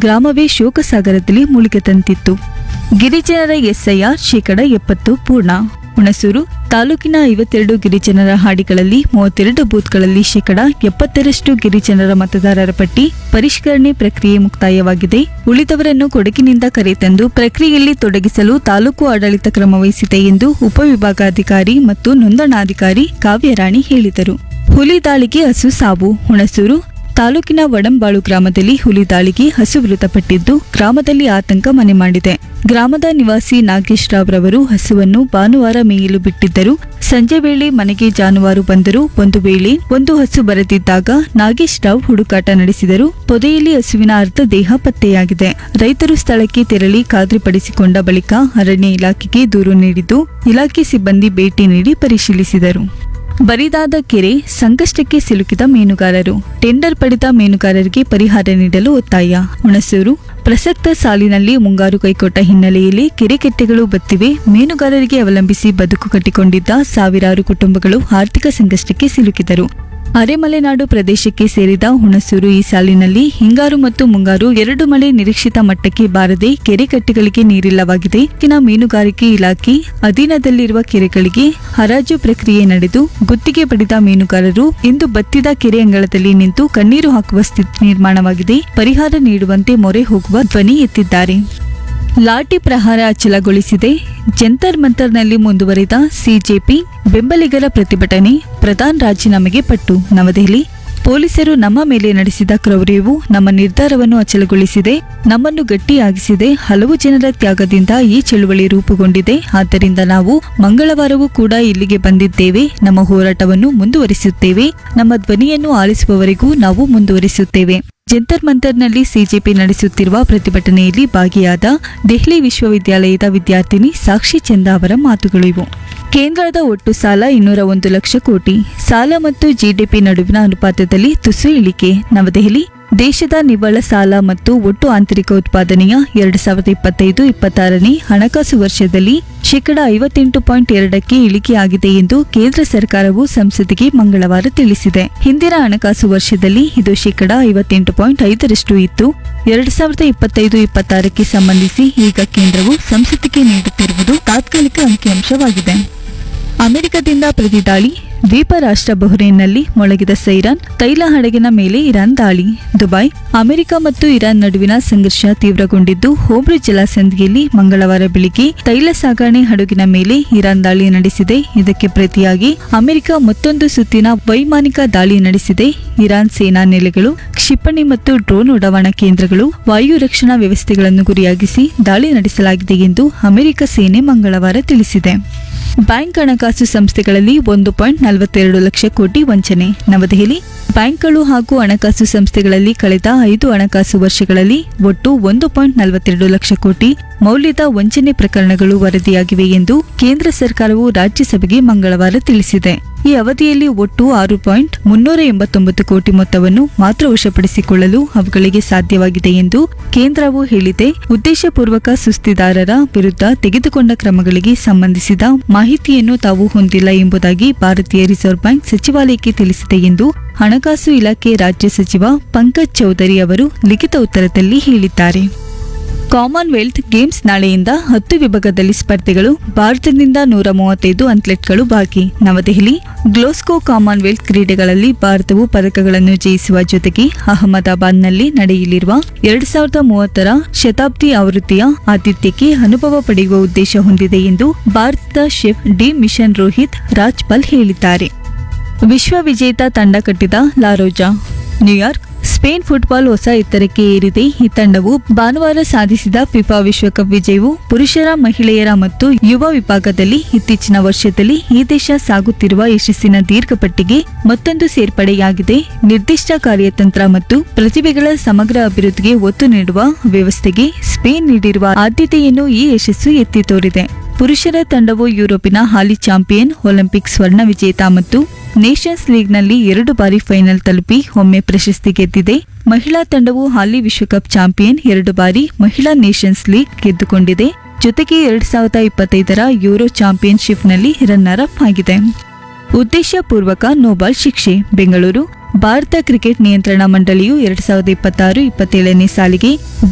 ಗ್ರಾಮವೇ ಶೋಕಸಾಗರದಲ್ಲಿ ಮುಳುಗದಂತಿತ್ತು ಗಿರಿಜನರ SIR ಶೇಕಡ ಎಪ್ಪತ್ತು ಪೂರ್ಣ ಹುಣಸೂರು ತಾಲೂಕಿನ ಐವತ್ತೆರಡು ಗಿರಿಜನರ ಹಾಡಿಗಳಲ್ಲಿ ಮೂವತ್ತೆರಡು ಬೂತ್ಗಳಲ್ಲಿ ಶೇಕಡ ಎಪ್ಪತ್ತರಷ್ಟು ಗಿರಿಜನರ ಮತದಾರರ ಪಟ್ಟಿ ಪರಿಷ್ಕರಣೆ ಪ್ರಕ್ರಿಯೆ ಮುಕ್ತಾಯವಾಗಿದೆ ಉಳಿದವರನ್ನು ಕೊಡಗಿನಿಂದ ಕರೆತಂದು ಪ್ರಕ್ರಿಯೆಯಲ್ಲಿ ತೊಡಗಿಸಲು ತಾಲೂಕು ಆಡಳಿತ ಕ್ರಮ ವಹಿಸಿದೆ ಎಂದು ಉಪವಿಭಾಗಾಧಿಕಾರಿ ಮತ್ತು ನೋಂದಣಾಧಿಕಾರಿ ಕಾವ್ಯರಾಣಿ ಹೇಳಿದರು ಹುಲಿ ದಾಳಿಗೆ ಹಸು ಸಾವು ಹುಣಸೂರು ತಾಲೂಕಿನ ವಡಂಬಾಳು ಗ್ರಾಮದಲ್ಲಿ ಹುಲಿ ದಾಳಿಗೆ ಹಸು ಮೃತಪಟ್ಟಿದ್ದು ಗ್ರಾಮದಲ್ಲಿ ಆತಂಕ ಮನೆ ಮಾಡಿದೆ ಗ್ರಾಮದ ನಿವಾಸಿ ನಾಗೇಶ್ ರಾವ್ ರವರು ಹಸುವನ್ನು ಭಾನುವಾರ ಮೇಯಲು ಬಿಟ್ಟಿದ್ದರು ಸಂಜೆ ವೇಳೆ ಮನೆಗೆ ಜಾನುವಾರು ಬಂದರು ಒಂದು ವೇಳೆ ಒಂದು ಹಸು ಬರೆದಿದ್ದಾಗ ನಾಗೇಶ್ ರಾವ್ ಹುಡುಕಾಟ ನಡೆಸಿದರು ಪೊದೆಯಲ್ಲಿ ಹಸುವಿನ ಅರ್ಧ ದೇಹ ಪತ್ತೆಯಾಗಿದೆ ರೈತರು ಸ್ಥಳಕ್ಕೆ ತೆರಳಿ ಖಾತ್ರಿಪಡಿಸಿಕೊಂಡ ಬಳಿಕ ಅರಣ್ಯ ಇಲಾಖೆಗೆ ದೂರು ನೀಡಿದ್ದು ಇಲಾಖೆ ಸಿಬ್ಬಂದಿ ಭೇಟಿ ನೀಡಿ ಪರಿಶೀಲಿಸಿದರು ಬರಿದಾದ ಕೆರೆ ಸಂಕಷ್ಟಕ್ಕೆ ಸಿಲುಕಿದ ಮೀನುಗಾರರು ಟೆಂಡರ್ ಪಡೆದ ಮೀನುಗಾರರಿಗೆ ಪರಿಹಾರ ನೀಡಲು ಒತ್ತಾಯ ಹುಣಸೂರು ಪ್ರಸಕ್ತ ಸಾಲಿನಲ್ಲಿ ಮುಂಗಾರು ಕೈಕೊಟ್ಟ ಹಿನ್ನೆಲೆಯಲ್ಲಿ ಕೆರೆಕಟ್ಟೆಗಳು ಬತ್ತಿವೆ ಮೀನುಗಾರರಿಗೆ ಅವಲಂಬಿಸಿ ಬದುಕು ಕಟ್ಟಿಕೊಂಡಿದ್ದ ಸಾವಿರಾರು ಕುಟುಂಬಗಳು ಆರ್ಥಿಕ ಸಂಕಷ್ಟಕ್ಕೆ ಸಿಲುಕಿದರು ಅರೆಮಲೆನಾಡು ಪ್ರದೇಶಕ್ಕೆ ಸೇರಿದ ಹುಣಸೂರು ಈ ಸಾಲಿನಲ್ಲಿ ಹಿಂಗಾರು ಮತ್ತು ಮುಂಗಾರು ಎರಡು ಮಳೆ ನಿರೀಕ್ಷಿತ ಮಟ್ಟಕ್ಕೆ ಬಾರದೆ ಕೆರೆಕಟ್ಟೆಗಳಿಗೆ ನೀರಿಲ್ಲವಾಗಿದೆ ಇನ್ನು ಮೀನುಗಾರಿಕೆ ಇಲಾಖೆ ಅಧೀನದಲ್ಲಿರುವ ಕೆರೆಗಳಿಗೆ ಹರಾಜು ಪ್ರಕ್ರಿಯೆ ನಡೆದು ಗುತ್ತಿಗೆ ಪಡೆದ ಮೀನುಗಾರರು ಇಂದು ಬತ್ತಿದ ಕೆರೆ ಅಂಗಳದಲ್ಲಿ ನಿಂತು ಕಣ್ಣೀರು ಹಾಕುವ ಸ್ಥಿತಿ ನಿರ್ಮಾಣವಾಗಿದೆ ಪರಿಹಾರ ನೀಡುವಂತೆ ಮೊರೆ ಹೋಗುವ ಧ್ವನಿ ಎತ್ತಿದ್ದಾರೆ ಲಾಠಿ ಪ್ರಹಾರ ಅಚಲಗೊಳಿಸಿದೆ ಜಂತರ್ ಮಂತರ್ನಲ್ಲಿ ಮುಂದುವರಿದ ಸಿಜೆಪಿ ಬೆಂಬಲಿಗರ ಪ್ರತಿಭಟನೆ ಪ್ರಧಾನ್ ರಾಜೀನಾಮೆಗೆ ಪಟ್ಟು ನವದೆಹಲಿ ಪೊಲೀಸರು ನಮ್ಮ ಮೇಲೆ ನಡೆಸಿದ ಕ್ರೌರ್ಯವು ನಮ್ಮ ನಿರ್ಧಾರವನ್ನು ಅಚಲಗೊಳಿಸಿದೆ ನಮ್ಮನ್ನು ಗಟ್ಟಿಯಾಗಿಸಿದೆ ಹಲವು ಜನರ ತ್ಯಾಗದಿಂದ ಈ ಚಳುವಳಿ ರೂಪುಗೊಂಡಿದೆ ಆದ್ದರಿಂದ ನಾವು ಮಂಗಳವಾರವೂ ಕೂಡ ಇಲ್ಲಿಗೆ ಬಂದಿದ್ದೇವೆ ನಮ್ಮ ಹೋರಾಟವನ್ನು ಮುಂದುವರಿಸುತ್ತೇವೆ ನಮ್ಮ ಧ್ವನಿಯನ್ನು ಆಲಿಸುವವರೆಗೂ ನಾವು ಮುಂದುವರಿಸುತ್ತೇವೆ ಜಂತರ್ ಮಂತರ್ನಲ್ಲಿ ಸಿಜೆಪಿ ನಡೆಸುತ್ತಿರುವ ಪ್ರತಿಭಟನೆಯಲ್ಲಿ ಭಾಗಿಯಾದ ದೆಹಲಿ ವಿಶ್ವವಿದ್ಯಾಲಯದ ವಿದ್ಯಾರ್ಥಿನಿ ಸಾಕ್ಷಿ ಚಂದ ಅವರ ಮಾತುಗಳು ಇವು ಕೇಂದ್ರದ ಒಟ್ಟು ಸಾಲ ಇನ್ನೂರ ಒಂದು ಲಕ್ಷ ಕೋಟಿ ಸಾಲ ಮತ್ತು ಜಿಡಿಪಿ ನಡುವಿನ ಅನುಪಾತದಲ್ಲಿ ತುಸು ಇಳಿಕೆ ನವದೆಹಲಿ ದೇಶದ ನಿವ್ವಳ ಸಾಲ ಮತ್ತು ಒಟ್ಟು ಆಂತರಿಕ ಉತ್ಪಾದನೆಯ ಎರಡು ಸಾವಿರದ ಇಪ್ಪತ್ತೈದು ಇಪ್ಪತ್ತಾರನೇ ಹಣಕಾಸು ವರ್ಷದಲ್ಲಿ ಶೇಕಡ ಐವತ್ತೆಂಟು ಪಾಯಿಂಟ್ ಎರಡಕ್ಕೆ ಇಳಿಕೆಯಾಗಿದೆ ಎಂದು ಕೇಂದ್ರ ಸರ್ಕಾರವು ಸಂಸತ್ತಿಗೆ ಮಂಗಳವಾರ ತಿಳಿಸಿದೆ ಹಿಂದಿನ ಹಣಕಾಸು ವರ್ಷದಲ್ಲಿ ಇದು ಶೇಕಡ ಐವತ್ತೆಂಟು ಪಾಯಿಂಟ್ ಐದರಷ್ಟು ಇತ್ತು ಎರಡು ಸಾವಿರದ ಇಪ್ಪತ್ತೈದು ಇಪ್ಪತ್ತಾರಕ್ಕೆ ಸಂಬಂಧಿಸಿ ಈಗ ಕೇಂದ್ರವು ಸಂಸತ್ತಿಗೆ ನೀಡುತ್ತಿರುವುದು ತಾತ್ಕಾಲಿಕ ಅಂಕಿಅಂಶವಾಗಿದೆ ಅಮೆರಿಕದಿಂದ ಪ್ರತಿದಾಳಿ ದ್ವೀಪ ರಾಷ್ಟ್ರ ಬಹ್ರೇನ್ನಲ್ಲಿ ಮೊಳಗಿದ ಸೈರಾನ್ ತೈಲ ಹಡಗಿನ ಮೇಲೆ ಇರಾನ್ ದಾಳಿ ದುಬೈ ಅಮೆರಿಕ ಮತ್ತು ಇರಾನ್ ನಡುವಿನ ಸಂಘರ್ಷ ತೀವ್ರಗೊಂಡಿದ್ದು ಹೋಬ್ರು ಜಲಸಂಧಿಯಲ್ಲಿ ಮಂಗಳವಾರ ಬೆಳಿಗ್ಗೆ ತೈಲ ಸಾಗಣೆ ಹಡಗಿನ ಮೇಲೆ ಇರಾನ್ ದಾಳಿ ನಡೆಸಿದೆ ಇದಕ್ಕೆ ಪ್ರತಿಯಾಗಿ ಅಮೆರಿಕ ಮತ್ತೊಂದು ಸುತ್ತಿನ ವೈಮಾನಿಕ ದಾಳಿ ನಡೆಸಿದೆ ಇರಾನ್ ಸೇನಾ ನೆಲೆಗಳು ಕ್ಷಿಪಣಿ ಮತ್ತು ಡ್ರೋನ್ ಉಡಾವಣಾ ಕೇಂದ್ರಗಳು ವಾಯು ರಕ್ಷಣಾ ವ್ಯವಸ್ಥೆಗಳನ್ನು ಗುರಿಯಾಗಿಸಿ ದಾಳಿ ನಡೆಸಲಾಗಿದೆ ಎಂದು ಅಮೆರಿಕ ಸೇನೆ ಮಂಗಳವಾರ ತಿಳಿಸಿದೆ ಬ್ಯಾಂಕ್ ಹಣಕಾಸು ಸಂಸ್ಥೆಗಳಲ್ಲಿ ಒಂದು ಪಾಯಿಂಟ್ ನಲವತ್ತೆರಡು ಲಕ್ಷ ಕೋಟಿ ವಂಚನೆ ನವದೆಹಲಿ ಬ್ಯಾಂಕ್ಗಳು ಹಾಗೂ ಹಣಕಾಸು ಸಂಸ್ಥೆಗಳಲ್ಲಿ ಕಳೆದ ಐದು ಹಣಕಾಸು ವರ್ಷಗಳಲ್ಲಿ ಒಟ್ಟು ಒಂದು ಪಾಯಿಂಟ್ ನಲವತ್ತೆರಡು ಲಕ್ಷ ಕೋಟಿ ಮೌಲ್ಯದ ವಂಚನೆ ಪ್ರಕರಣಗಳು ವರದಿಯಾಗಿವೆ ಎಂದು ಕೇಂದ್ರ ಸರ್ಕಾರವು ರಾಜ್ಯಸಭೆಗೆ ಮಂಗಳವಾರ ತಿಳಿಸಿದೆ ಈ ಅವಧಿಯಲ್ಲಿ ಒಟ್ಟು ಆರು ಪಾಯಿಂಟ್ ಮುನ್ನೂರ ಎಂಬತ್ತೊಂಬತ್ತು ಕೋಟಿ ಮೊತ್ತವನ್ನು ಮಾತ್ರ ವಶಪಡಿಸಿಕೊಳ್ಳಲು ಅವುಗಳಿಗೆ ಸಾಧ್ಯವಾಗಿದೆ ಎಂದು ಕೇಂದ್ರವು ಹೇಳಿದೆ ಉದ್ದೇಶಪೂರ್ವಕ ಸುಸ್ತಿದಾರರ ವಿರುದ್ಧ ತೆಗೆದುಕೊಂಡ ಕ್ರಮಗಳಿಗೆ ಸಂಬಂಧಿಸಿದ ಮಾಹಿತಿಯನ್ನು ತಾವು ಹೊಂದಿಲ್ಲ ಎಂಬುದಾಗಿ ಭಾರತೀಯ ರಿಸರ್ವ್ ಬ್ಯಾಂಕ್ ಸಚಿವಾಲಯಕ್ಕೆ ತಿಳಿಸಿದೆ ಎಂದು ಹಣಕಾಸು ಇಲಾಖೆ ರಾಜ್ಯ ಸಚಿವ ಪಂಕಜ್ ಚೌಧರಿ ಅವರು ಲಿಖಿತ ಉತ್ತರದಲ್ಲಿ ಹೇಳಿದ್ದಾರೆ ಕಾಮನ್ವೆಲ್ತ್ ಗೇಮ್ಸ್ ನಾಳೆಯಿಂದ ಹತ್ತು ವಿಭಾಗದಲ್ಲಿ ಸ್ಪರ್ಧೆಗಳು ಭಾರತದಿಂದ ನೂರ ಮೂವತ್ತೈದು ಅಥ್ಲೆಟ್ಗಳು ಭಾಗಿ ನವದೆಹಲಿ ಗ್ಲೋಸ್ಕೋ ಕಾಮನ್ವೆಲ್ತ್ ಕ್ರೀಡೆಗಳಲ್ಲಿ ಭಾರತವು ಪದಕಗಳನ್ನು ಜಯಿಸುವ ಜೊತೆಗೆ ಅಹಮದಾಬಾದ್ನಲ್ಲಿ ನಡೆಯಲಿರುವ ಎರಡ್ ಸಾವಿರದ ಮೂವತ್ತರ ಶತಾಬ್ದಿ ಆವೃತ್ತಿಯ ಆತಿಥ್ಯಕ್ಕೆ ಅನುಭವ ಪಡೆಯುವ ಉದ್ದೇಶ ಹೊಂದಿದೆ ಎಂದು ಭಾರತದ chef de mission Rohit Rajpal ಹೇಳಿದ್ದಾರೆ ವಿಶ್ವ ವಿಜೇತ ತಂಡ ಕಟ್ಟಿದ ಲಾರೋಜಾ ನ್ಯೂಯಾರ್ಕ್ ಸ್ಪೇನ್ ಫುಟ್ಬಾಲ್ ಹೊಸ ಎತ್ತರಕ್ಕೆ ಏರಿದೆ ಈ ತಂಡವು ಭಾನುವಾರ ಸಾಧಿಸಿದ ಫಿಫಾ ವಿಶ್ವಕಪ್ ವಿಜಯವು ಪುರುಷರ ಮಹಿಳೆಯರ ಮತ್ತು ಯುವ ವಿಭಾಗದಲ್ಲಿ ಇತ್ತೀಚಿನ ವರ್ಷದಲ್ಲಿ ಈ ದೇಶ ಸಾಗುತ್ತಿರುವ ಯಶಸ್ಸಿನ ದೀರ್ಘ ಪಟ್ಟಿಗೆ ಮತ್ತೊಂದು ಸೇರ್ಪಡೆಯಾಗಿದೆ ನಿರ್ದಿಷ್ಟ ಕಾರ್ಯತಂತ್ರ ಮತ್ತು ಪ್ರತಿಭೆಗಳ ಸಮಗ್ರ ಅಭಿವೃದ್ಧಿಗೆ ಒತ್ತು ನೀಡುವ ವ್ಯವಸ್ಥೆಗೆ ಸ್ಪೇನ್ ನೀಡಿರುವ ಆದ್ಯತೆಯನ್ನು ಈ ಯಶಸ್ಸು ಎತ್ತಿ ತೋರಿದೆ ಪುರುಷರ ತಂಡವು ಯುರೋಪಿನ ಹಾಲಿ ಚಾಂಪಿಯನ್ ಒಲಿಂಪಿಕ್ ಸ್ವರ್ಣ ವಿಜೇತ ಮತ್ತು ನೇಷನ್ಸ್ ಲೀಗ್ನಲ್ಲಿ ಎರಡು ಬಾರಿ ಫೈನಲ್ ತಲುಪಿ ಒಮ್ಮೆ ಪ್ರಶಸ್ತಿ ಗೆದ್ದಿದೆ ಮಹಿಳಾ ತಂಡವು ಹಾಲಿ ವಿಶ್ವಕಪ್ ಚಾಂಪಿಯನ್ ಎರಡು ಬಾರಿ ಮಹಿಳಾ ನೇಷನ್ಸ್ ಲೀಗ್ ಗೆದ್ದುಕೊಂಡಿದೆ ಜೊತೆಗೆ ಎರಡ್ ಸಾವಿರದ ಇಪ್ಪತ್ತೈದರ ಯೂರೋ ಚಾಂಪಿಯನ್ಶಿಪ್ನಲ್ಲಿ ರನ್ನರ್ ಅಪ್ ಆಗಿದೆ ಉದ್ದೇಶಪೂರ್ವಕ ನೋಬಾಲ್ ಶಿಕ್ಷೆ ಬೆಂಗಳೂರು ಭಾರತ ಕ್ರಿಕೆಟ್ ನಿಯಂತ್ರಣ ಮಂಡಳಿಯು ಎರಡ್ ಸಾವಿರದ ಇಪ್ಪತ್ತಾರು ಇಪ್ಪತ್ತೇಳನೇ ಸಾಲಿಗೆ